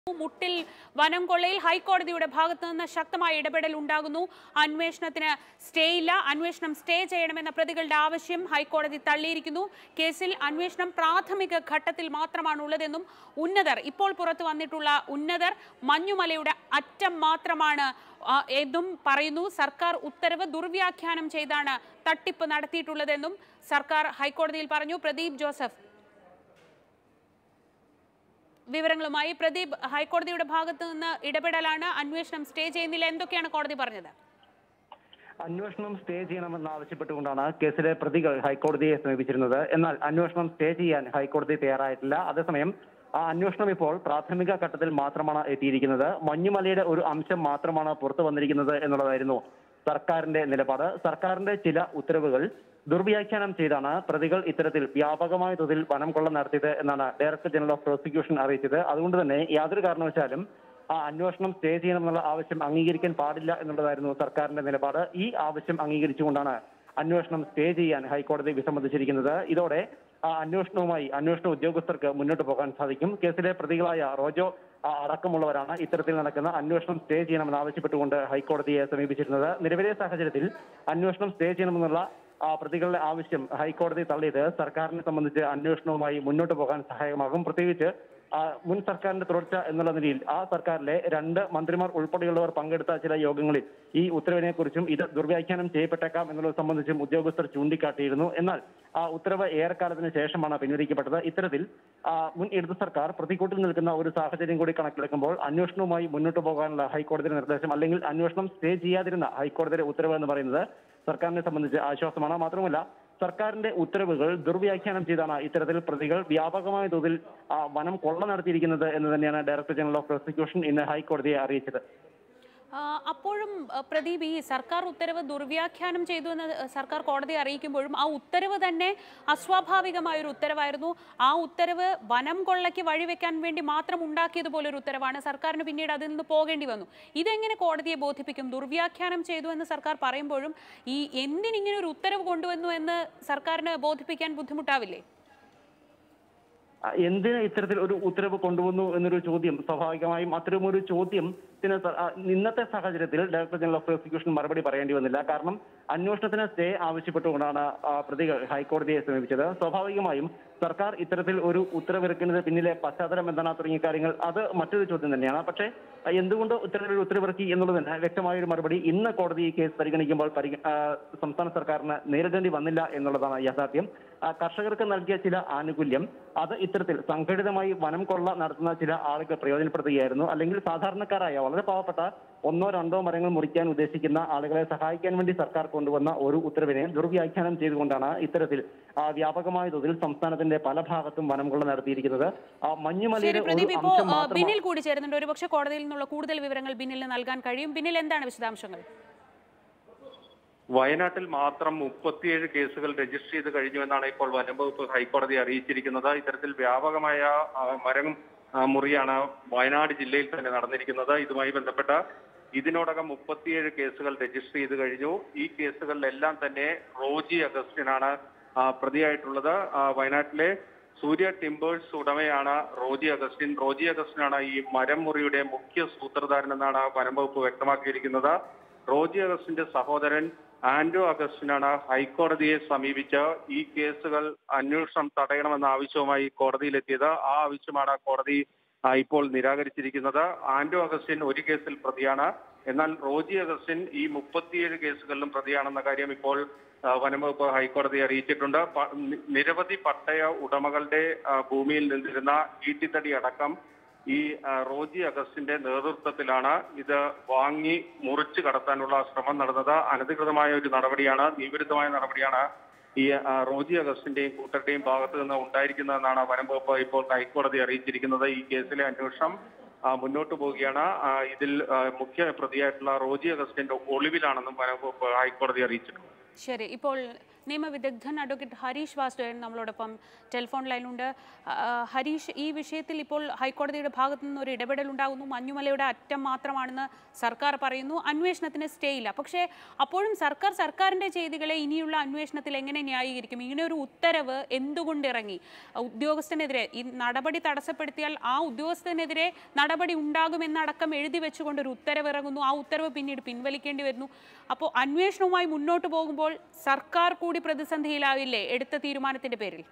മുട്ടിൽ വനം കൊള്ളയിൽ ഹൈക്കോടതിയുടെ ഭാഗത്തു നിന്ന് ശക്തമായ ഇടപെടൽ ഉണ്ടാകുന്നു അന്വേഷണത്തിന് സ്റ്റേ ഇല്ല അന്വേഷണം സ്റ്റേ ചെയ്യണമെന്ന പ്രതികളുടെ ആവശ്യം ഹൈക്കോടതി തള്ളിയിരിക്കുന്നു കേസിൽ അന്വേഷണം പ്രാഥമിക ഘട്ടത്തിൽ മാത്രമാണ് ഉള്ളതെന്നും ഉന്നതർ ഇപ്പോൾ പുറത്തു വന്നിട്ടുള്ള ഉന്നതർ മഞ്ഞുമലയുടെ അറ്റം മാത്രമാണ് ആ, എന്നും പറയുന്നു സർക്കാർ ഉത്തരവ് ദുർവ്യാഖ്യാനം ചെയ്താണ് തട്ടിപ്പ് നടത്തിയിട്ടുള്ളതെന്നും സർക്കാർ ഹൈക്കോടതിയിൽ പറഞ്ഞു പ്രദീപ് ജോസഫ് വിവരങ്ങളുമായി പ്രദീപ് ഹൈക്കോടതിയുടെ ഭാഗത്തു നിന്ന് ഇടപെടലാണ് അന്വേഷണം സ്റ്റേ ചെയ്യുന്നില്ല എന്തൊക്കെയാണ് കോടതി പറഞ്ഞത് അന്വേഷണം സ്റ്റേ ചെയ്യണമെന്ന് ആവശ്യപ്പെട്ടുകൊണ്ടാണ് കേസിലെ പ്രതികൾ ഹൈക്കോടതിയെ സമീപിച്ചിരുന്നത് എന്നാൽ അന്വേഷണം സ്റ്റേ ചെയ്യാൻ ഹൈക്കോടതി തയ്യാറായിട്ടില്ല അതേസമയം ആ അന്വേഷണം ഇപ്പോൾ പ്രാഥമിക ഘട്ടത്തിൽ മാത്രമാണ് എത്തിയിരിക്കുന്നത് മഞ്ഞുമലയുടെ ഒരു അംശം മാത്രമാണ് പുറത്തു വന്നിരിക്കുന്നത് എന്നുള്ളതായിരുന്നു സർക്കാരിന്റെ നിലപാട് സർക്കാരിന്റെ ചില ഉത്തരവുകൾ ദുർവ്യാഖ്യാനം ചെയ്താണ് പ്രതികൾ ഇത്തരത്തിൽ വ്യാപകമായ തോതിൽ വനം കൊള്ള നടത്തിയത് എന്നാണ് ഡയറക്ടർ ജനറൽ ഓഫ് പ്രോസിക്യൂഷൻ അറിയിച്ചത് അതുകൊണ്ട് തന്നെ യാതൊരു കാരണവശാലും ആ അന്വേഷണം സ്റ്റേ ചെയ്യണമെന്നുള്ള ആവശ്യം അംഗീകരിക്കാൻ പാടില്ല എന്നുള്ളതായിരുന്നു സർക്കാരിന്റെ നിലപാട് ഈ ആവശ്യം അംഗീകരിച്ചുകൊണ്ടാണ് അന്വേഷണം സ്റ്റേ ചെയ്യാൻ ഹൈക്കോടതി വിസമ്മതിച്ചിരിക്കുന്നത് ഇതോടെ ആ അന്വേഷണവുമായി അന്വേഷണ ഉദ്യോഗസ്ഥർക്ക് മുന്നോട്ട് പോകാൻ സാധിക്കും കേസിലെ പ്രതികളായ റോജോ ആ, അടക്കമുള്ളവരാണ് ഇത്തരത്തിൽ നടക്കുന്ന അന്വേഷണം സ്റ്റേ ചെയ്യണമെന്ന് ആവശ്യപ്പെട്ടുകൊണ്ട് ഹൈക്കോടതിയെ സമീപിച്ചിരുന്നത് നിലവിലെ സാഹചര്യത്തിൽ അന്വേഷണം സ്റ്റേ ചെയ്യണമെന്നുള്ള ആ, പ്രതികളുടെ ആവശ്യം ഹൈക്കോടതി തള്ളിയത് സർക്കാരിനെ സംബന്ധിച്ച് അന്വേഷണവുമായി മുന്നോട്ട് പോകാൻ സഹായകമാകും പ്രത്യേകിച്ച് ആ, മുൻ സർക്കാരിന്റെ തുടർച്ച എന്നുള്ള നിലയിൽ ആ സർക്കാരിലെ രണ്ട് മന്ത്രിമാർ ഉൾപ്പെടെയുള്ളവർ പങ്കെടുത്ത ചില യോഗങ്ങളിൽ ഈ ഉത്തരവിനെ കുറിച്ചും ഇത് ദുർവ്യാഖ്യാനം ചെയ്യപ്പെട്ടേക്കാം എന്നുള്ളത് സംബന്ധിച്ചും ഉദ്യോഗസ്ഥർ ചൂണ്ടിക്കാട്ടിയിരുന്നു എന്നാൽ ആ ഉത്തരവ് ഏറെക്കാലത്തിന് ശേഷമാണ് പിൻവലിക്കപ്പെട്ടത് ഇത്തരത്തിൽ ആ, മുൻ ഇടതു സർക്കാർ പ്രതികൂട്ടിൽ നിൽക്കുന്ന ഒരു സാഹചര്യം കൂടി കണക്കിലെടുക്കുമ്പോൾ അന്വേഷണവുമായി മുന്നോട്ട് പോകാനുള്ള ഹൈക്കോടതിയുടെ നിർദ്ദേശം അല്ലെങ്കിൽ അന്വേഷണം സ്റ്റേ ചെയ്യാതിരുന്ന ഹൈക്കോടതിയുടെ ഉത്തരവ് എന്ന് പറയുന്നത് സർക്കാരിനെ സംബന്ധിച്ച് ആശ്വാസമാണ് മാത്രമല്ല സർക്കാരിന്റെ ഉത്തരവുകൾ ദുർവ്യാഖ്യാനം ചെയ്താണ് ഇത്തരത്തിൽ പ്രതികൾ വ്യാപകമായ തോതിൽ ആ, വനം കൊള്ള നടത്തിയിരിക്കുന്നത് എന്ന് തന്നെയാണ് ഡയറക്ടർ ജനറൽ ഓഫ് പ്രോസിക്യൂഷൻ ഇന്ന് ഹൈക്കോടതിയെ അറിയിച്ചത് ആ, അപ്പോഴും ആ, പ്രദീപ് ഈ സർക്കാർ ഉത്തരവ് ദുർവ്യാഖ്യാനം ചെയ്തു എന്ന് സർക്കാർ കോടതിയെ അറിയിക്കുമ്പോഴും ആ ഉത്തരവ് തന്നെ അസ്വാഭാവികമായ ഒരു ഉത്തരവായിരുന്നു ആ ഉത്തരവ് വനം കൊള്ളയ്ക്ക് വഴിവെക്കാൻ വേണ്ടി മാത്രം ഉണ്ടാക്കിയതുപോലെ ഒരു ഉത്തരവാണ് സർക്കാരിന് പിന്നീട് അതിൽ നിന്ന് പോകേണ്ടി വന്നു ഇതെങ്ങനെ കോടതിയെ ബോധിപ്പിക്കും ദുർവ്യാഖ്യാനം ചെയ്തു എന്ന് സർക്കാർ പറയുമ്പോഴും ഈ എന്തിനിങ്ങനെ ഒരു ഉത്തരവ് കൊണ്ടുവന്നു എന്ന് സർക്കാരിന് ബോധിപ്പിക്കാൻ ബുദ്ധിമുട്ടാവില്ലേ ആ, എന്തിന് ഇത്തരത്തിൽ ഒരു ഉത്തരവ് കൊണ്ടുവന്നു എന്നൊരു ചോദ്യം സ്വാഭാവികമായും അത്തരമൊരു ചോദ്യത്തിന് സ- ആ, ഇന്നത്തെ സാഹചര്യത്തിൽ ഡയറക്ടർ ജനറൽ ഓഫ് പ്രോസിക്യൂഷൻ മറുപടി പറയേണ്ടി വന്നില്ല കാരണം അന്വേഷണത്തിന് സ്റ്റേ ആവശ്യപ്പെട്ടുകൊണ്ടാണ് ആ, പ്രതികൾ ഹൈക്കോടതിയെ സമീപിച്ചത് സ്വാഭാവികമായും സർക്കാർ ഇത്തരത്തിൽ ഒരു ഉത്തരവിറക്കുന്നത് പിന്നിലെ പശ്ചാത്തലം എന്താണ് തുടങ്ങിയ കാര്യങ്ങൾ അത് മറ്റൊരു ചോദ്യം തന്നെയാണ് പക്ഷേ ആ, എന്തുകൊണ്ട് ഇത്തരത്തിലൊരു ഉത്തരവിറക്കി എന്നുള്ളതിന് വ്യക്തമായ ഒരു മറുപടി ഇന്ന് കോടതി ഈ കേസ് പരിഗണിക്കുമ്പോൾ പരിഗ- ആ, സംസ്ഥാന സർക്കാരിന് നേരിടേണ്ടി വന്നില്ല എന്നുള്ളതാണ് യാഥാർത്ഥ്യം ആ, കർഷകർക്ക് നൽകിയ ചില ആനുകൂല്യം അത് ഇത്തരത്തിൽ സംഘടിതമായി വനം കൊള്ള നടത്തുന്ന ചില ആളുകൾ പ്രയോജനപ്പെടുത്തുകയായിരുന്നു അല്ലെങ്കിൽ സാധാരണക്കാരായ വളരെ പാവപ്പെട്ട ഒന്നോ രണ്ടോ മരങ്ങൾ മുറിക്കാൻ ഉദ്ദേശിക്കുന്ന ആളുകളെ സഹായിക്കാൻ വേണ്ടി സർക്കാർ കൊണ്ടുവന്ന ഒരു ഉത്തരവിനെ ദുർവ്യാഖ്യാനം ചെയ്തുകൊണ്ടാണ് ഇത്തരത്തിൽ ആ, വ്യാപകമായ തോതിൽ സംസ്ഥാനത്തിന്റെ പല ഭാഗത്തും വനം കൊള്ള നടത്തിയിരിക്കുന്നത് ആ, ശരി മഞ്ഞുമലയുടെ ഒരു പ്രദീപ് ഇപ്പോ അംശം ആ, മാത്രമാണ് ബിനിൽ കൂടി ചേരുന്നുണ്ട് ഒരുപക്ഷെ കോടതിയിൽ നിന്നുള്ള കൂടുതൽ വിവരങ്ങൾ ബിന്നിലിന് നൽകാൻ കഴിയും ബിന്നിൽ എന്താണ് വിശദാംശങ്ങൾ വയനാട്ടിൽ മാത്രം മുപ്പത്തിയേഴ് കേസുകൾ രജിസ്റ്റർ ചെയ്ത് കഴിഞ്ഞു എന്നാണ് ഇപ്പോൾ വനംവകുപ്പ് ഹൈക്കോടതി അറിയിച്ചിരിക്കുന്നത് ഇത്തരത്തിൽ വ്യാപകമായ ആ, മരം ആ, മുറിയാണ് വയനാട് ജില്ലയിൽ തന്നെ നടന്നിരിക്കുന്നത് ഇതുമായി ബന്ധപ്പെട്ട ഇതിനോടകം മുപ്പത്തിയേഴ് കേസുകൾ രജിസ്റ്റർ ചെയ്ത് കഴിഞ്ഞു ഈ കേസുകളിലെല്ലാം തന്നെ റോജി അഗസ്റ്റിനാണ് ആ, പ്രതിയായിട്ടുള്ളത് ആ, വയനാട്ടിലെ സൂര്യ ടിംബേഴ്സ് ഉടമയാണ് റോജി അഗസ്റ്റിൻ റോജി അഗസ്റ്റിനാണ് ഈ മരം മുറിയുടെ മുഖ്യ സൂത്രധാരൻ എന്നാണ് വനംവകുപ്പ് വ്യക്തമാക്കിയിരിക്കുന്നത് റോജി അഗസ്റ്റിന്റെ സഹോദരൻ ആൻഡോ അഗസ്റ്റിനാണ് ഹൈക്കോടതിയെ സമീപിച്ച് ഈ കേസുകൾ അന്വേഷണം തടയണമെന്ന ആവശ്യവുമായി കോടതിയിലെത്തിയത് ആ ആവശ്യമാണ് കോടതി ആ, ഇപ്പോൾ നിരാകരിച്ചിരിക്കുന്നത് ആൻഡോ അഗസ്റ്റിൻ ഒരു കേസിൽ പ്രതിയാണ് എന്നാൽ റോജി അഗസ്റ്റിൻ ഈ മുപ്പത്തിയേഴ് കേസുകളിലും പ്രതിയാണെന്ന കാര്യം ഇപ്പോൾ ആ, വനംവകുപ്പ് ഹൈക്കോടതിയെ അറിയിച്ചിട്ടുണ്ട് പ- നി- നിരവധി പട്ടയ ഉടമകളുടെ ആ, ഭൂമിയിൽ നിന്നിരുന്ന ഈട്ടിത്തടി അടക്കം ഈ ആ, റോജി അഗസ്റ്റിന്റെ നേതൃത്വത്തിലാണ് ഇത് വാങ്ങി മുറിച്ചു കടത്താനുള്ള ശ്രമം നടന്നത് അനധികൃതമായ ഒരു നടപടിയാണ് നിയവിരുദ്ധമായ നടപടിയാണ് ഈ ആ, റോജി അഗസ്റ്റിന്റെയും കൂട്ടരുടെയും ഭാഗത്ത് നിന്ന് ഉണ്ടായിരിക്കുന്നതെന്നാണ് വനം വകുപ്പ് ഇപ്പോൾ ഹൈക്കോടതി അറിയിച്ചിരിക്കുന്നത് ഈ കേസിലെ അന്വേഷണം ആ, മുന്നോട്ട് പോവുകയാണ് ആ, ഇതിൽ ആ, മുഖ്യ പ്രതിയായിട്ടുള്ള റോജി അഗസ്റ്റിന്റെ ഒളിവിലാണെന്നും വനം വകുപ്പ് ഹൈക്കോടതി അറിയിച്ചിട്ടുണ്ട് ശരി ഇപ്പോൾ നിയമവിദഗ്ധൻ അഡ്വക്കേറ്റ് ഹരീഷ് വാസുദേവൻ നമ്മളോടൊപ്പം ടെലിഫോൺ ലൈനിലുണ്ട് ആ, ഹരീഷ് ഈ വിഷയത്തിൽ ഇപ്പോൾ ഹൈക്കോടതിയുടെ ഭാഗത്തു നിന്ന് ഒരു ഇടപെടൽ ഉണ്ടാകുന്നു മഞ്ഞുമലയുടെ അറ്റം മാത്രമാണെന്ന് സർക്കാർ പറയുന്നു അന്വേഷണത്തിന് സ്റ്റേ ഇല്ല പക്ഷേ അപ്പോഴും സർക്കാർ സർക്കാരിൻ്റെ ചെയ്തികളെ ഇനിയുള്ള അന്വേഷണത്തിൽ എങ്ങനെ ന്യായീകരിക്കും ഇങ്ങനെ ഒരു ഉത്തരവ് എന്തുകൊണ്ട് ഇറങ്ങി ഉദ്യോഗസ്ഥനെതിരെ ഈ നടപടി തടസ്സപ്പെടുത്തിയാൽ ആ ഉദ്യോഗസ്ഥനെതിരെ നടപടി ഉണ്ടാകുമെന്നടക്കം എഴുതി വെച്ചുകൊണ്ട് ഒരു ഉത്തരവ് ഇറങ്ങുന്നു ആ ഉത്തരവ് പിന്നീട് പിൻവലിക്കേണ്ടി വരുന്നു അപ്പോൾ അന്വേഷണവുമായി മുന്നോട്ട് പോകുമ്പോൾ സർക്കാർ കൂടി പ്രതിസന്ധിയിലാവില്ലേ എടുത്ത തീരുമാനത്തിന്റെ പേരിൽ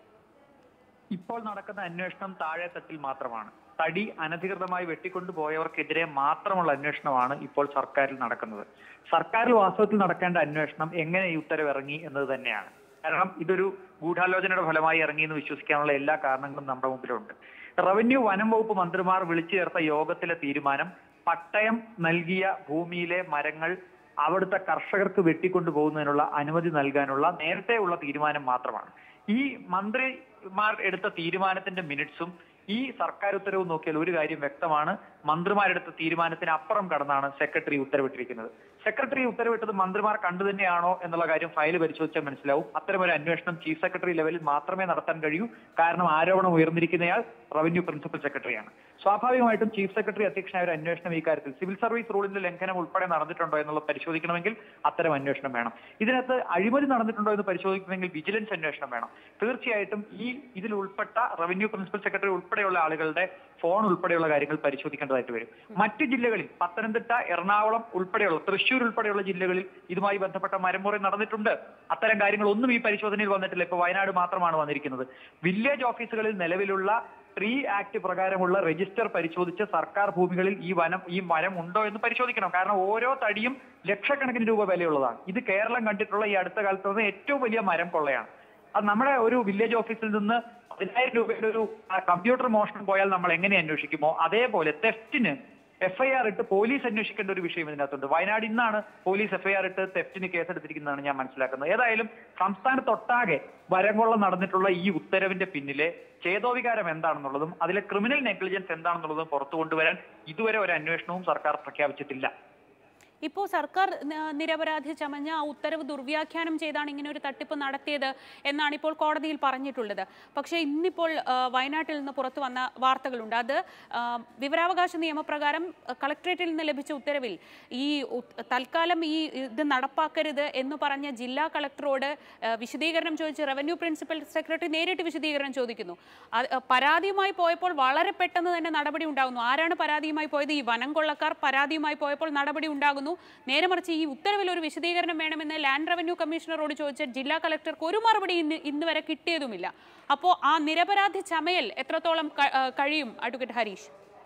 ഇപ്പോൾ നടക്കുന്ന അന്വേഷണം താഴെ തട്ടിൽ മാത്രമാണ് തടി അനധികൃതമായി വെട്ടിക്കൊണ്ടുപോയവർക്കെതിരെ മാത്രമുള്ള അന്വേഷണമാണ് ഇപ്പോൾ സർക്കാരിൽ നടക്കുന്നത് സർക്കാരിൽ വാസ്തവത്തിൽ നടക്കേണ്ട അന്വേഷണം എങ്ങനെ ഈ ഉത്തരവ് ഇറങ്ങി എന്നത് തന്നെയാണ് കാരണം ഇതൊരു ഗൂഢാലോചനയുടെ ഫലമായി ഇറങ്ങി എന്ന് വിശ്വസിക്കാനുള്ള എല്ലാ കാരണങ്ങളും നമ്മുടെ മുമ്പിലുണ്ട് റവന്യൂ വനം വകുപ്പ് മന്ത്രിമാർ വിളിച്ചു ചേർത്ത യോഗത്തിലെ തീരുമാനം പട്ടയം നൽകിയ ഭൂമിയിലെ മരങ്ങൾ അവിടുത്തെ കർഷകർക്ക് വെട്ടിക്കൊണ്ടു പോകുന്നതിനുള്ള അനുമതി നൽകാനുള്ള നേരത്തെ ഉള്ള തീരുമാനം മാത്രമാണ് ഈ മന്ത്രിമാർ എടുത്ത തീരുമാനത്തിന്റെ മിനിറ്റ്സും ഈ സർക്കാർ ഉത്തരവ് നോക്കിയാൽ ഒരു കാര്യം വ്യക്തമാണ് മന്ത്രിമാരെടുത്ത തീരുമാനത്തിന് അപ്പുറം കടന്നാണ് സെക്രട്ടറി ഉത്തരവിട്ടിരിക്കുന്നത് സെക്രട്ടറി ഉത്തരവിട്ടത് മന്ത്രിമാർ കണ്ടു തന്നെയാണോ എന്നുള്ള കാര്യം ഫയൽ പരിശോധിച്ചാൽ മനസ്സിലാവും അത്തരമൊരു അന്വേഷണം ചീഫ് സെക്രട്ടറി ലെവലിൽ മാത്രമേ നടത്താൻ കഴിയൂ കാരണം ആരോപണം ഉയർന്നിരിക്കുന്നയാൾ റവന്യൂ പ്രിൻസിപ്പൽ സെക്രട്ടറിയാണ് സ്വാഭാവികമായിട്ടും ചീഫ് സെക്രട്ടറി അധ്യക്ഷനായ ഒരു അന്വേഷണം ഈ കാര്യത്തിൽ സിവിൽ സർവീസ് റൂളിന്റെ ലംഘനം ഉൾപ്പെടെ നടന്നിട്ടുണ്ടോ എന്നുള്ളത് പരിശോധിക്കണമെങ്കിൽ അത്തരം അന്വേഷണം വേണം ഇതിനകത്ത് അഴിമതി നടന്നിട്ടുണ്ടോ എന്ന് പരിശോധിക്കണമെങ്കിൽ വിജിലൻസ് അന്വേഷണം വേണം തീർച്ചയായിട്ടും ഈ ഇതിൽ ഉൾപ്പെട്ട റവന്യൂ പ്രിൻസിപ്പൽ സെക്രട്ടറി ഉൾപ്പെടെയുള്ള ആളുകളുടെ ഫോൺ ഉൾപ്പെടെയുള്ള കാര്യങ്ങൾ പരിശോധിക്കേണ്ടതായിട്ട് വരും മറ്റ് ജില്ലകളിൽ പത്തനംതിട്ട എറണാകുളം ഉൾപ്പെടെയുള്ള തൃശ്ശൂർ ഉൾപ്പെടെയുള്ള ജില്ലകളിൽ ഇതുമായി ബന്ധപ്പെട്ട മരമുറി നടന്നിട്ടുണ്ട് അത്തരം കാര്യങ്ങൾ ഒന്നും ഈ പരിശോധനയിൽ വന്നിട്ടില്ല ഇപ്പൊ വയനാട് മാത്രമാണ് വന്നിരിക്കുന്നത് വില്ലേജ് ഓഫീസുകളിൽ നിലവിലുള്ള ട്രീ ആക്ട് പ്രകാരമുള്ള രജിസ്റ്റർ പരിശോധിച്ച് സർക്കാർ ഭൂമികളിൽ ഈ വനം ഈ മരം ഉണ്ടോ എന്ന് പരിശോധിക്കണം കാരണം ഓരോ തടിയും ലക്ഷക്കണക്കിന് രൂപ വിലയുള്ളതാണ് ഇത് കേരളം കണ്ടിട്ടുള്ള ഈ അടുത്ത കാലത്ത് വന്ന ഏറ്റവും വലിയ മരം കൊള്ളയാണ് അത് നമ്മുടെ ഒരു വില്ലേജ് ഓഫീസിൽ നിന്ന് പതിനായിരം രൂപയുടെ ഒരു ആ, കമ്പ്യൂട്ടർ മോഷണം പോയാൽ നമ്മൾ എങ്ങനെ അന്വേഷിക്കുമോ അതേപോലെ തെഫ്റ്റിന് എഫ്ഐആർ ഇട്ട് പോലീസ് അന്വേഷിക്കേണ്ട ഒരു വിഷയം ഇതിനകത്തുണ്ട് വയനാട് ഇന്നാണ് പോലീസ് എഫ്ഐആർ ഇട്ട് തെഫ്റ്റിന് കേസെടുത്തിരിക്കുന്നതാണ് ഞാൻ മനസ്സിലാക്കുന്നത് ഏതായാലും സംസ്ഥാനത്തൊട്ടാകെ വരംകൊള്ള നടന്നിട്ടുള്ള ഈ ഉത്തരവിന്റെ പിന്നിലെ ചേതോവികാരം എന്താണെന്നുള്ളതും അതിലെ ക്രിമിനൽ നെഗ്ലിജൻസ് എന്താണെന്നുള്ളതും പുറത്തു കൊണ്ടുവരാൻ ഇതുവരെ ഒരു അന്വേഷണവും സർക്കാർ പ്രഖ്യാപിച്ചിട്ടില്ല ഇപ്പോൾ സർക്കാർ ന- നിരപരാധി ചമഞ്ഞ ആ ഉത്തരവ് ദുർവ്യാഖ്യാനം ചെയ്താണ് ഇങ്ങനെ ഒരു തട്ടിപ്പ് നടത്തിയത് എന്നാണ് ഇപ്പോൾ കോടതിയിൽ പറഞ്ഞിട്ടുള്ളത് പക്ഷേ ഇന്നിപ്പോൾ ആ, വയനാട്ടിൽ നിന്ന് പുറത്തു വന്ന വാർത്തകളുണ്ട് അത് ആ, വിവരാവകാശ നിയമപ്രകാരം ആ, കളക്ട്രേറ്റിൽ നിന്ന് ലഭിച്ച ഉത്തരവിൽ ഈ ഉ- തൽക്കാലം ഈ ഇത് നടപ്പാക്കരുത് എന്ന് പറഞ്ഞ ജില്ലാ കളക്ടറോട് ആ, വിശദീകരണം ചോദിച്ച് റവന്യൂ പ്രിൻസിപ്പൽ സെക്രട്ടറി നേരിട്ട് വിശദീകരണം ചോദിക്കുന്നു അത് ആ, പരാതിയുമായി പോയപ്പോൾ വളരെ പെട്ടെന്ന് തന്നെ നടപടി ഉണ്ടാകുന്നു ആരാണ് പരാതിയുമായി പോയത് ഈ വനം കൊള്ളക്കാർ പരാതിയുമായി പോയപ്പോൾ നടപടി ഉണ്ടാകുന്നു നേരെ മറിച്ച് ഈ ഉത്തരവിൽ ഒരു വിശദീകരണം വേണമെന്ന് ലാൻഡ് റവന്യൂ കമ്മീഷണറോട് ചോദിച്ച ജില്ലാ കളക്ടർക്ക് ഒരു മറുപടി ഇന്ന് ഇന്ന് വരെ കിട്ടിയതുമില്ല അപ്പോൾ ആ നിരപരാധി ചമയൽ എത്രത്തോളം ക- ആ, കഴിയും അഡ്വക്കേറ്റ് ഹരീഷ്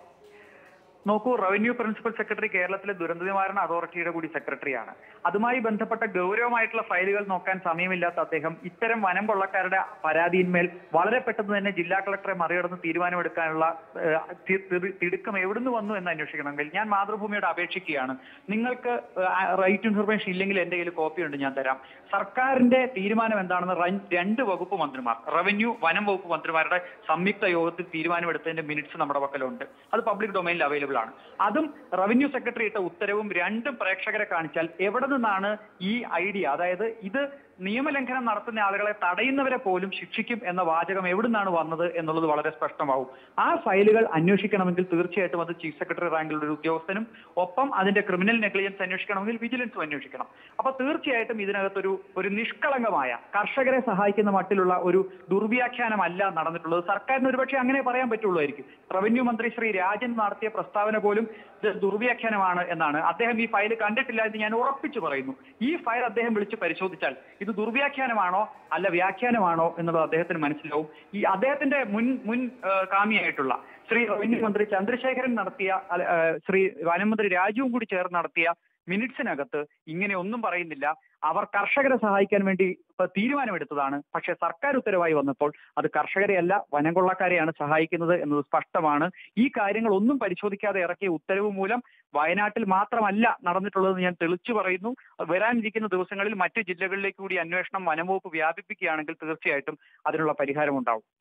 നോക്കൂ റവന്യൂ പ്രിൻസിപ്പൽ സെക്രട്ടറി കേരളത്തിലെ ദുരന്ത നിവാരണ അതോറിറ്റിയുടെ കൂടി സെക്രട്ടറിയാണ് അതുമായി ബന്ധപ്പെട്ട ഗൗരവമായിട്ടുള്ള ഫയലുകൾ നോക്കാൻ സമയമില്ലാത്ത അദ്ദേഹം ഇത്തരം വനം കൊള്ളക്കാരുടെ പരാതിയിന്മേൽ വളരെ പെട്ടെന്ന് തന്നെ ജില്ലാ കളക്ടറെ മറികടന്ന് തീരുമാനമെടുക്കാനുള്ള ഏഹ്, തി- തി- തിടുക്കം എവിടുന്ന് വന്നു എന്ന് അന്വേഷിക്കണമെങ്കിൽ ഞാൻ മാതൃഭൂമിയോട് അപേക്ഷിക്കുകയാണ് നിങ്ങൾക്ക് റൈറ്റ് ഇൻഫർമേഷൻ ഇല്ലെങ്കിൽ എന്റെ കയ്യിൽ കോപ്പി ഉണ്ട് ഞാൻ തരാം സർക്കാരിന്റെ തീരുമാനം എന്താണെന്ന് റൻ- രണ്ട് വകുപ്പ് മന്ത്രിമാർ റവന്യൂ വനം വകുപ്പ് മന്ത്രിമാരുടെ സംയുക്ത യോഗത്തിൽ തീരുമാനമെടുത്തതിന്റെ മിനിറ്റ്സ് നമ്മുടെ പക്കലുണ്ട് അത് പബ്ലിക് ഡൊമൈനിൽ അവൈലബിൾ ആണ് അതും റവന്യൂ സെക്രട്ടറി ഇട്ട ഉത്തരവും രണ്ടും പ്രേക്ഷകരെ കാണിച്ചാൽ എവിടെ നിന്നാണ് ഈ ഐഡിയ അതായത് ഇത് നിയമലംഘനം നടത്തുന്ന ആളുകളെ തടയുന്നവരെ പോലും ശിക്ഷിക്കും എന്ന വാചകം എവിടുന്നാണ് വന്നത് എന്നുള്ളത് വളരെ സ്പഷ്ടമാവും ആ ഫയലുകൾ അന്വേഷിക്കണമെങ്കിൽ തീർച്ചയായിട്ടും അത് ചീഫ് സെക്രട്ടറി റാങ്കിലുള്ള ഒരു ഉദ്യോഗസ്ഥനും ഒപ്പം അതിന്റെ ക്രിമിനൽ നെഗ്ലിജൻസ് അന്വേഷിക്കണമെങ്കിൽ വിജിലൻസും അന്വേഷിക്കണം അപ്പൊ തീർച്ചയായിട്ടും ഇതിനകത്തൊരു ഒരു നിഷ്കളങ്കമായ കർഷകരെ സഹായിക്കുന്ന മട്ടിലുള്ള ഒരു ദുർവ്യാഖ്യാനമല്ല നടന്നിട്ടുള്ളത് സർക്കാരിന് ഒരുപക്ഷെ അങ്ങനെ പറയാൻ പറ്റുള്ളൂമായിരിക്കും റവന്യൂ മന്ത്രി ശ്രീ രാജൻ നടത്തിയ പ്രസ്താവന പോലും ഇത് ദുർവ്യാഖ്യാനമാണ് എന്നാണ് അദ്ദേഹം ഈ ഫയൽ കണ്ടിട്ടില്ല എന്ന് ഞാൻ ഉറപ്പിച്ചു പറയുന്നു ഈ ഫയൽ അദ്ദേഹം വിളിച്ച് പരിശോധിച്ചാൽ ഇത് ദുർവ്യാഖ്യാനമാണോ അല്ല വ്യാഖ്യാനമാണോ എന്നുള്ളത് അദ്ദേഹത്തിന് മനസ്സിലാവും ഈ അദ്ദേഹത്തിന്റെ മുൻ മുൻ ആ, കാമിയായിട്ടുള്ള ശ്രീ റവന്യൂ മന്ത്രി ചന്ദ്രശേഖരൻ നടത്തിയ അല്ല, ആ, ശ്രീ വനമന്ത്രി രാജുവും കൂടി ചേർന്ന് നടത്തിയ മിനിറ്റ്സിനകത്ത് ഇങ്ങനെ ഒന്നും പറയുന്നില്ല അവർ കർഷകരെ സഹായിക്കാൻ വേണ്ടി ഇപ്പൊ തീരുമാനമെടുത്തതാണ് പക്ഷെ സർക്കാർ ഉത്തരവായി വന്നപ്പോൾ അത് കർഷകരെയല്ല വനം കൊള്ളക്കാരെയാണ് സഹായിക്കുന്നത് എന്നത് സ്പഷ്ടമാണ് ഈ കാര്യങ്ങൾ ഒന്നും പരിശോധിക്കാതെ ഇറക്കിയ ഉത്തരവ് മൂലം വയനാട്ടിൽ മാത്രമല്ല നടന്നിട്ടുള്ളതെന്ന് ഞാൻ തെളിച്ചു പറയുന്നു വരാനിരിക്കുന്ന ദിവസങ്ങളിൽ മറ്റു ജില്ലകളിലേക്ക് കൂടി അന്വേഷണം വനംവകുപ്പ് വ്യാപിപ്പിക്കുകയാണെങ്കിൽ തീർച്ചയായിട്ടും അതിനുള്ള പരിഹാരം ഉണ്ടാവും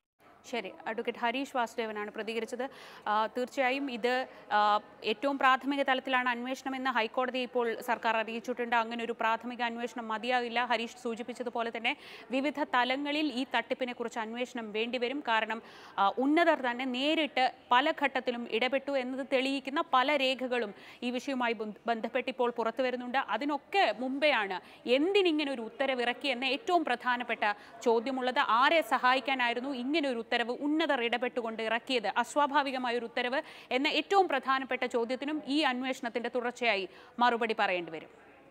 ശരി അഡ്വക്കേറ്റ് ഹരീഷ് വാസുദേവനാണ് പ്രതികരിച്ചത് ആ, തീർച്ചയായും ഇത് ആ, ഏറ്റവും പ്രാഥമിക തലത്തിലാണ് അന്വേഷണം എന്ന് ഹൈക്കോടതി ഇപ്പോൾ സർക്കാർ അറിയിച്ചിട്ടുണ്ട് അങ്ങനെ ഒരു പ്രാഥമിക അന്വേഷണം മതിയാകില്ല ഹരീഷ് സൂചിപ്പിച്ചതുപോലെ തന്നെ വിവിധ തലങ്ങളിൽ ഈ തട്ടിപ്പിനെ കുറിച്ച് അന്വേഷണം വേണ്ടിവരും കാരണം ആ, ഉന്നതർ തന്നെ നേരിട്ട് പല ഘട്ടത്തിലും ഇടപെട്ടു എന്നത് തെളിയിക്കുന്ന പല രേഖകളും ഈ വിഷയവുമായി ബന്ധ- ബന്ധപ്പെട്ട് ഇപ്പോൾ പുറത്തു വരുന്നുണ്ട് അതിനൊക്കെ മുമ്പെയാണ് എന്തിനിങ്ങനെ ഒരു ഉത്തരവ് ഇറക്കി എന്ന ഏറ്റവും പ്രധാനപ്പെട്ട ചോദ്യമുള്ളത് ആരെ സഹായിക്കാനായിരുന്നു ഇങ്ങനെ ഒരു ഉത്തരവ് ഉന്നതർ ഇടപെട്ടുകൊണ്ട് ഇറക്കിയത് അസ്വാഭാവികമായ ഒരു ഉത്തരവ് എന്ന ഏറ്റവും പ്രധാനപ്പെട്ട ചോദ്യത്തിനും ഈ അന്വേഷണത്തിന്റെ തുടർച്ചയായി മറുപടി പറയേണ്ടി വരും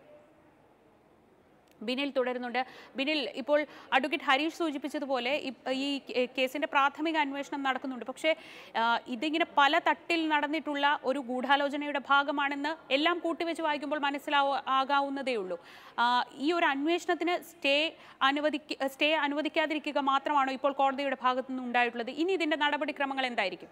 ബിനിൽ തുടരുന്നുണ്ട് ബിനിൽ ഇപ്പോൾ അഡ്വക്കേറ്റ് ഹരീഷ് സൂചിപ്പിച്ചതുപോലെ ഇപ്- ഈ കേ- കേസിന്റെ പ്രാഥമിക അന്വേഷണം നടക്കുന്നുണ്ട് പക്ഷേ ആ, ഇതിങ്ങനെ പല തട്ടിൽ നടന്നിട്ടുള്ള ഒരു ഗൂഢാലോചനയുടെ ഭാഗമാണെന്ന് എല്ലാം കൂട്ടിവെച്ച് വായിക്കുമ്പോൾ മനസ്സിലാവ ആകാവുന്നതേ ഉള്ളൂ ആ, ഈ ഒരു അന്വേഷണത്തിന് സ്റ്റേ അനുവദിക്ക സ്റ്റേ അനുവദിക്കാതിരിക്കുക മാത്രമാണോ ഇപ്പോൾ കോടതിയുടെ ഭാഗത്തു നിന്ന് ഉണ്ടായിട്ടുള്ളത് ഇനി ഇതിന്റെ നടപടിക്രമങ്ങൾ എന്തായിരിക്കും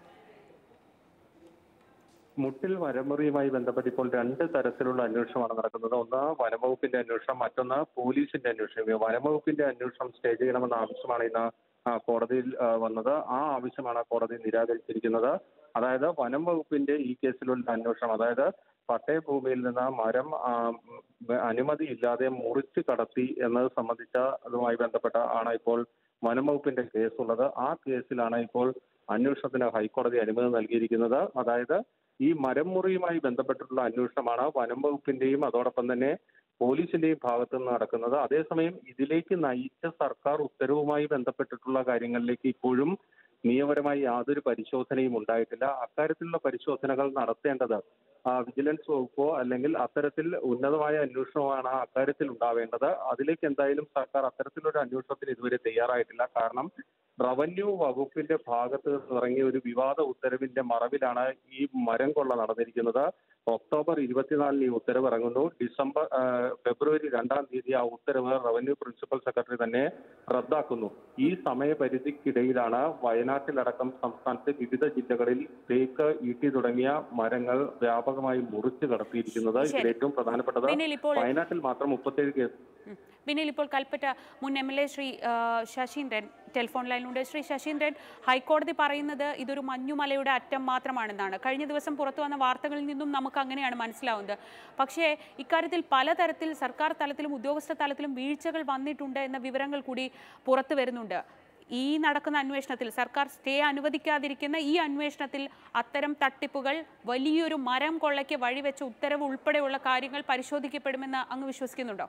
മുട്ടിൽ വരമുറിയുമായി ബന്ധപ്പെട്ട് ഇപ്പോൾ രണ്ട് തരത്തിലുള്ള അന്വേഷണമാണ് നടക്കുന്നത് ഒന്ന് വനംവകുപ്പിന്റെ അന്വേഷണം മറ്റൊന്ന് പോലീസിന്റെ അന്വേഷണം ഈ വനംവകുപ്പിന്റെ അന്വേഷണം സ്റ്റേ ചെയ്യണമെന്ന ആവശ്യമാണ് ഇന്ന് ആ, കോടതിയിൽ ആ, വന്നത് ആ ആവശ്യമാണ് കോടതി നിരാകരിച്ചിരിക്കുന്നത് അതായത് വനം വകുപ്പിന്റെ ഈ കേസിലുള്ള അന്വേഷണം അതായത് പട്ടയഭൂമിയിൽ നിന്ന് മരം ആ, ഉം, അനുമതിയില്ലാതെ മുറിച്ചു കടത്തി എന്നത് സംബന്ധിച്ച അതുമായി ബന്ധപ്പെട്ട ആണ് ഇപ്പോൾ വനം വകുപ്പിന്റെ കേസുള്ളത് ആ കേസിലാണ് ഇപ്പോൾ അന്വേഷണത്തിന് ഹൈക്കോടതി അനുമതി നൽകിയിരിക്കുന്നത് അതായത് ഈ മരം മുറിയുമായി ബന്ധപ്പെട്ടിട്ടുള്ള അന്വേഷണമാണ് വനം വകുപ്പിന്റെയും അതോടൊപ്പം തന്നെ പോലീസിന്റെയും ഭാഗത്തു നിന്ന് നടക്കുന്നത് അതേസമയം ഇതിലേക്ക് നയിച്ച സർക്കാർ ഉത്തരവുമായി ബന്ധപ്പെട്ടിട്ടുള്ള കാര്യങ്ങളിലേക്ക് ഇപ്പോഴും നിയമപരമായി യാതൊരു പരിശോധനയും ഉണ്ടായിട്ടില്ല അക്കാര്യത്തിലുള്ള പരിശോധനകൾ നടത്തേണ്ടത് ആ, വിജിലൻസ് വകുപ്പോ അല്ലെങ്കിൽ അത്തരത്തിൽ ഉന്നതമായ അന്വേഷണമാണ് അക്കാര്യത്തിൽ ഉണ്ടാവേണ്ടത് അതിലേക്ക് എന്തായാലും സർക്കാർ അത്തരത്തിലൊരു അന്വേഷണത്തിന് ഇതുവരെ തയ്യാറായിട്ടില്ല കാരണം റവന്യൂ വകുപ്പിന്റെ ഭാഗത്ത് നിന്ന് ഇറങ്ങിയ ഒരു വിവാദ ഉത്തരവിന്റെ മറവിലാണ് ഈ മരം കൊള്ള നടന്നിരിക്കുന്നത് ഒക്ടോബർ ഇരുപത്തിനാലിന് ഈ ഉത്തരവ് ഇറങ്ങുന്നു ഡിസംബർ ആ, ഫെബ്രുവരി രണ്ടാം തീയതി ആ ഉത്തരവ് റവന്യൂ പ്രിൻസിപ്പൽ സെക്രട്ടറി തന്നെ റദ്ദാക്കുന്നു ഈ സമയപരിധിക്കിടയിലാണ് വയനാട്ടിലടക്കം സംസ്ഥാനത്തെ വിവിധ ജില്ലകളിൽ തേക്ക് ഈട്ടി തുടങ്ങിയ മരങ്ങൾ വ്യാപകമായി മുറിച്ചു കടത്തിയിരിക്കുന്നത് ഇതിൽ ശരി. ഏറ്റവും പ്രധാനപ്പെട്ടത് ബിനിൽ ഇപ്പോൾ വയനാട്ടിൽ മാത്രം മുപ്പത്തേഴ് കേസ് ഉം. ബിനിൽ ഇപ്പോൾ കൽപ്പറ്റ മുൻ എം എൽ എ ശ്രീ ആ, ശശീന്ദ്രൻ ടെലിഫോൺ ലൈനിലുണ്ട് ശ്രീ ശശീന്ദ്രൻ ഹൈക്കോടതി പറയുന്നത് ഇതൊരു മഞ്ഞുമലയുടെ അറ്റം മാത്രമാണെന്നാണ് കഴിഞ്ഞ ദിവസം പുറത്തു വന്ന വാർത്തകളിൽ നിന്നും നമുക്ക് അങ്ങനെയാണ് മനസ്സിലാവുന്നത് പക്ഷേ ഇക്കാര്യത്തിൽ പലതരത്തിൽ സർക്കാർ തലത്തിലും ഉദ്യോഗസ്ഥ തലത്തിലും വീഴ്ചകൾ വന്നിട്ടുണ്ട് എന്ന വിവരങ്ങൾ കൂടി പുറത്തു വരുന്നുണ്ട് ഈ നടക്കുന്ന അന്വേഷണത്തിൽ സർക്കാർ സ്റ്റേ അനുവദിക്കാതിരിക്കുന്ന ഈ അന്വേഷണത്തിൽ അത്തരം തട്ടിപ്പുകൾ വലിയൊരു മരം കൊള്ളയ്ക്ക് വഴിവെച്ച ഉത്തരവ് ഉൾപ്പെടെയുള്ള കാര്യങ്ങൾ പരിശോധിക്കപ്പെടുമെന്ന് അങ്ങ് വിശ്വസിക്കുന്നുണ്ടോ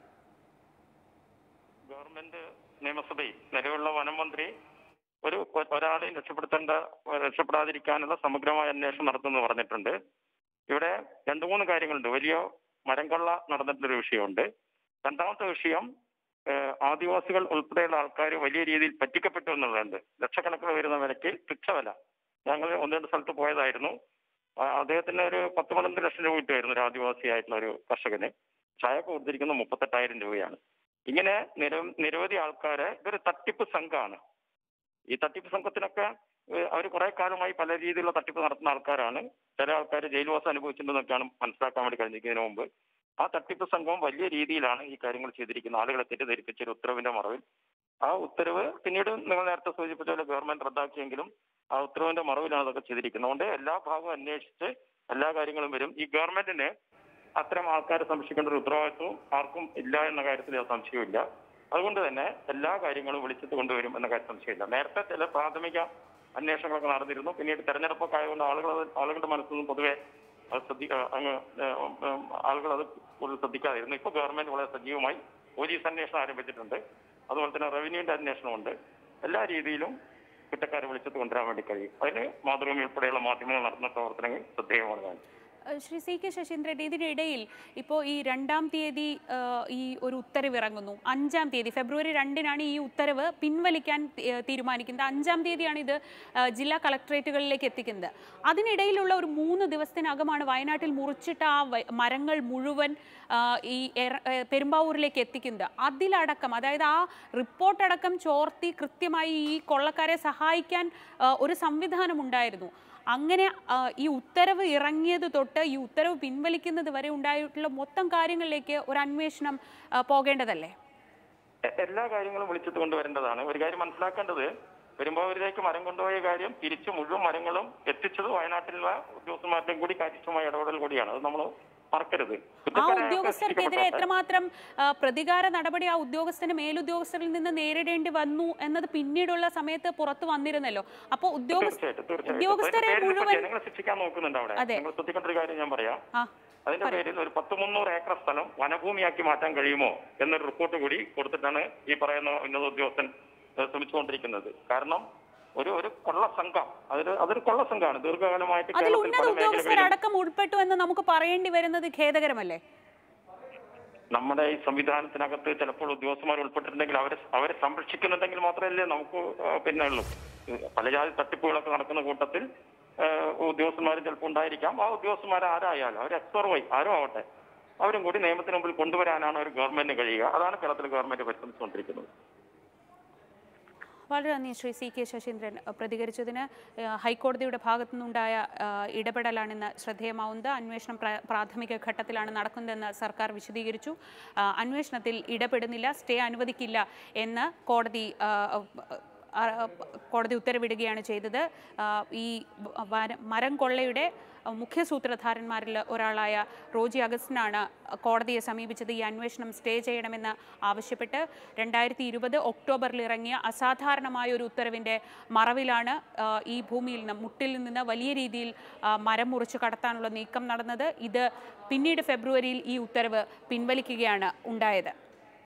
ഗവൺമെന്റ് നിയമസഭയിൽ നിലവിലുള്ള വനം മന്ത്രി ഒരു ഒ- ഒരാളെയും രക്ഷപ്പെടുത്തേണ്ട രക്ഷപ്പെടാതിരിക്കാനുള്ള സമഗ്രമായ അന്വേഷണം നടത്തുമെന്ന് പറഞ്ഞിട്ടുണ്ട് ഇവിടെ രണ്ടു മൂന്ന് കാര്യങ്ങളുണ്ട് വലിയ മരം കൊള്ള നടന്നിട്ടുള്ളൊരു വിഷയമുണ്ട് രണ്ടാമത്തെ വിഷയം ഏഹ്, ആദിവാസികൾ ഉൾപ്പെടെയുള്ള ആൾക്കാർ വലിയ രീതിയിൽ പറ്റിക്കപ്പെട്ടു എന്നുള്ളതുണ്ട് ലക്ഷക്കണക്കിന് വരുന്ന വിലയ്ക്ക് തുച്ഛവില ഞങ്ങൾ ഒന്ന് രണ്ട് സ്ഥലത്ത് പോയതായിരുന്നു ആ, അദ്ദേഹത്തിന് ഒരു പത്ത് പന്ത്രണ്ട് ലക്ഷം രൂപ കിട്ടുമായിരുന്നു ഒരു ആദിവാസിയായിട്ടുള്ള ഒരു കർഷകന് ചായ കൊടുത്തിരിക്കുന്നത് മുപ്പത്തെട്ടായിരം രൂപയാണ് ഇങ്ങനെ നിര നിരവധി ആൾക്കാരെ ഇതൊരു തട്ടിപ്പ് സംഘമാണ് ഈ തട്ടിപ്പ് സംഘത്തിനൊക്കെ അവർ കുറെ കാലമായി പല രീതിയിലുള്ള തട്ടിപ്പ് നടത്തുന്ന ആൾക്കാരാണ് ചില ആൾക്കാർ ജയിൽവാസം അനുഭവിച്ചിട്ടുണ്ടെന്നൊക്കെയാണ് മനസ്സിലാക്കാൻ വേണ്ടി കഴിഞ്ഞിരിക്കുന്നതിന് മുമ്പ് ആ തട്ടിപ്പ് സംഘം വലിയ രീതിയിലാണ് ഈ കാര്യങ്ങൾ ചെയ്തിരിക്കുന്നത് ആളുകളെ തെറ്റിദ്ധരിപ്പിച്ച ഒരു ഉത്തരവിന്റെ മറവിൽ ആ ഉത്തരവ് പിന്നീട് നിങ്ങൾ നേരത്തെ സൂചിപ്പിച്ച പോലെ ഗവൺമെന്റ് റദ്ദാക്കിയെങ്കിലും ആ ഉത്തരവിന്റെ മറവിലാണ് അതൊക്കെ ചെയ്തിരിക്കുന്നത് അതുകൊണ്ട് എല്ലാ ഭാഗവും അന്വേഷിച്ച് എല്ലാ കാര്യങ്ങളും വരും ഈ ഗവൺമെന്റിന് അത്തരം ആൾക്കാരെ സംരക്ഷിക്കേണ്ട ഒരു ഉത്തരവാദിത്വം ആർക്കും ഇല്ല എന്ന കാര്യത്തിൽ യാതൊരു സംശയമില്ല അതുകൊണ്ട് തന്നെ എല്ലാ കാര്യങ്ങളും വിളിച്ചിട്ട് കൊണ്ടുവരും എന്ന കാര്യം സംശയമില്ല നേരത്തെ ചില പ്രാഥമിക അന്വേഷണങ്ങളൊക്കെ നടന്നിരുന്നു പിന്നീട് തെരഞ്ഞെടുപ്പൊക്കെ ആയതുകൊണ്ട് ആളുകൾ അത് ആളുകളുടെ മനസ്സിൽ നിന്നും പൊതുവെ അത് ശ്രദ്ധി ആ, അങ്ങ് ഏഹ്, ഉം, ആളുകൾ അത് കൂടുതൽ ശ്രദ്ധിക്കാതിരുന്നു ഇപ്പോൾ ഗവൺമെന്റ് വളരെ സജീവമായി പോലീസ് അന്വേഷണം ആരംഭിച്ചിട്ടുണ്ട് അതുപോലെ തന്നെ റവന്യൂവിന്റെ അന്വേഷണമുണ്ട് എല്ലാ രീതിയിലും കുറ്റക്കാരെ വിളിച്ചിട്ട് കൊണ്ടുവരാൻ വേണ്ടി കഴിയും അതിന് മാതൃഭൂമി ഉൾപ്പെടെയുള്ള മാധ്യമങ്ങൾ നടത്തുന്ന പ്രവർത്തനങ്ങൾ ശ്രദ്ധേയമാണ് ഞാൻ ഏഹ് ശ്രീ സി കെ ശശീന്ദ്രൻ ഇതിനിടയിൽ ഇപ്പോൾ ഈ രണ്ടാം തീയതി ഏഹ്, ഈ ഒരു ഉത്തരവ് ഇറങ്ങുന്നു അഞ്ചാം തീയതി ഫെബ്രുവരി രണ്ടിനാണ് ഈ ഉത്തരവ് പിൻവലിക്കാൻ ഏഹ്, തീരുമാനിക്കുന്നത് അഞ്ചാം തീയതിയാണ് ഇത് ഏഹ്, ജില്ലാ കളക്ട്രേറ്റുകളിലേക്ക് എത്തിക്കുന്നത് അതിനിടയിലുള്ള ഒരു മൂന്ന് ദിവസത്തിനകമാണ് വയനാട്ടിൽ മുറിച്ചിട്ട ആ വ- മരങ്ങൾ മുഴുവൻ ആഹ്, ഈ എറ- ഏഹ്, പെരുമ്പാവൂരിലേക്ക് എത്തിക്കുന്നത് അതിലടക്കം അതായത് ആ റിപ്പോർട്ടടക്കം ചോർത്തി കൃത്യമായി ഈ കൊള്ളക്കാരെ സഹായിക്കാൻ ആഹ്, ഒരു സംവിധാനം ഉണ്ടായിരുന്നു അങ്ങനെ ആ, ഈ ഉത്തരവ് ഇറങ്ങിയത് തൊട്ട് ഈ ഉത്തരവ് പിൻവലിക്കുന്നത് വരെ ഉണ്ടായിട്ടുള്ള മൊത്തം കാര്യങ്ങളിലേക്ക് ഒരു അന്വേഷണം ആ, പോകേണ്ടതല്ലേ എ- എല്ലാ കാര്യങ്ങളും വിളിച്ചിട്ട് കൊണ്ടുവരേണ്ടതാണ് ഒരു കാര്യം മനസ്സിലാക്കേണ്ടത് പെരുമ്പാവൂരിലേക്ക് മരം കൊണ്ടുപോയ കാര്യം തിരിച്ച് മുഴുവൻ മരങ്ങളും എത്തിച്ചത് വയനാട്ടിലുള്ള ഉദ്യോഗസ്ഥന്മാരുടെയും കൂടി കാര്യക്ഷമമായ ഇടപെടൽ കൂടിയാണ് അത് നമ്മൾ മറക്കരുത് ആ കുറ്റക്കാരായ ഉദ്യോഗസ്ഥർക്കെതിരെ ശിക്ഷിക്കപ്പെട്ട- എത്രമാത്രം ആ, പ്രതികാര നടപടി ആ ഉദ്യോഗസ്ഥന് മേലുദ്യോഗസ്ഥരിൽ നിന്ന് നേരിടേണ്ടി വന്നു എന്നത് പിന്നീടുള്ള സമയത്ത് പുറത്തു വന്നിരുന്നല്ലോ അപ്പോൾ ഉദ്യോഗസ്ഥ തീർച്ചയായിട്ടും തീർച്ചയായിട്ടും ഉദ്യോഗസ്ഥരെ അതിന്റെ പേരിൽ മുഴുവൻ ജനങ്ങളെ ശിക്ഷിക്കാൻ നോക്കുന്നുണ്ട് അവിടെ അതെ. നിങ്ങൾ ശ്രദ്ധിക്കേണ്ട ഒരു കാര്യം ഞാൻ പറയാം ആ അതിന്റെ പറയൂ. പേരിൽ ഒരു പത്ത് മുന്നൂറ് ഏക്കർ സ്ഥലം വനഭൂമിയാക്കി മാറ്റാൻ കഴിയുമോ എന്നൊരു റിപ്പോർട്ട് കൂടി കൊടുത്തിട്ടാണ് ഈ പറയുന്ന ഉന്നത ഉദ്യോഗസ്ഥൻ ഏഹ്, ശ്രമിച്ചുകൊണ്ടിരിക്കുന്നത് കാരണം ഒരു ഒരു കൊള്ള സംഘം അതൊരു അതൊരു കൊള്ള സംഘമാണ് ദീർഘകാലമായിട്ട് അതിൽ കേരളത്തിൽ ഉന്നത പല ഉദ്യോഗസ്ഥർ മേഖലകളിലും അടക്കം ഉൾപ്പെട്ടു എന്ന് നമുക്ക് പറയേണ്ടി വരുന്നത് ഖേദകരമല്ലേ നമ്മുടെ ഈ സംവിധാനത്തിനകത്ത് ചിലപ്പോൾ ഉദ്യോഗസ്ഥന്മാർ ഉൾപ്പെട്ടിട്ടുണ്ടെങ്കിൽ അവരെ അവരെ സംരക്ഷിക്കുന്നുണ്ടെങ്കിൽ മാത്രമല്ലേ നമുക്ക് ആ, പിന്നെ ഉള്ളൂ പല ജാതി തട്ടിപ്പുകളൊക്കെ നടക്കുന്ന കൂട്ടത്തിൽ ഉദ്യോഗസ്ഥന്മാർ ചിലപ്പോൾ ഉണ്ടായിരിക്കാം ആ ഉദ്യോഗസ്ഥന്മാർ ആരായാലും അവർ എക്സ്പെർവൈ ആരും ആവട്ടെ അവരും കൂടി നിയമത്തിന് മുമ്പിൽ കൊണ്ടുവരാനാണ് ഒരു ഗവൺമെന്റിന് കഴിയുക അതാണ് കേരളത്തിൽ ഗവൺമെന്റ് പരിശ്രമിച്ചുകൊണ്ടിരിക്കുന്നത് വളരെ നന്ദി ശ്രീ സി കെ ശശീന്ദ്രൻ അഹ് പ്രതികരിച്ചതിന് അഹ് ഹൈക്കോടതിയുടെ ഭാഗത്തു നിന്നുണ്ടായ അഹ് ഇടപെടലാണിന്ന് ശ്രദ്ധേയമാവുന്നത് അന്വേഷണം പ്ര- പ്രാഥമിക ഘട്ടത്തിലാണ് നടക്കുന്നതെന്ന് സർക്കാർ വിശദീകരിച്ചു അഹ് അന്വേഷണത്തിൽ ഇടപെടുന്നില്ല സ്റ്റേ അനുവദിക്കില്ല എന്ന് കോടതി അഹ്, അഹ്, കോടതി ഉത്തരവിടുകയാണ് ചെയ്തത് അഹ് ഈ വന- മരം കൊള്ളയുടെ മുഖ്യ സൂത്രധാരന്മാരിൽ ഒരാളായ റോജി അഗസ്റ്റിനാണ് കോടതിയെ സമീപിച്ചത് ഈ അന്വേഷണം സ്റ്റേ ചെയ്യണമെന്ന് ആവശ്യപ്പെട്ട് രണ്ടായിരത്തി ഇരുപത് ഒക്ടോബറിൽ ഇറങ്ങിയ അസാധാരണമായ ഒരു ഉത്തരവിൻ്റെ മറവിലാണ് ആ, ഈ ഭൂമിയിൽ നിന്ന് മുട്ടിൽ നിന്ന് വലിയ രീതിയിൽ ആ, മരം മുറിച്ച് കടത്താനുള്ള നീക്കം നടന്നത് ഇത് പിന്നീട് ഫെബ്രുവരിയിൽ ഈ ഉത്തരവ് പിൻവലിക്കുകയാണ് ഉണ്ടായത്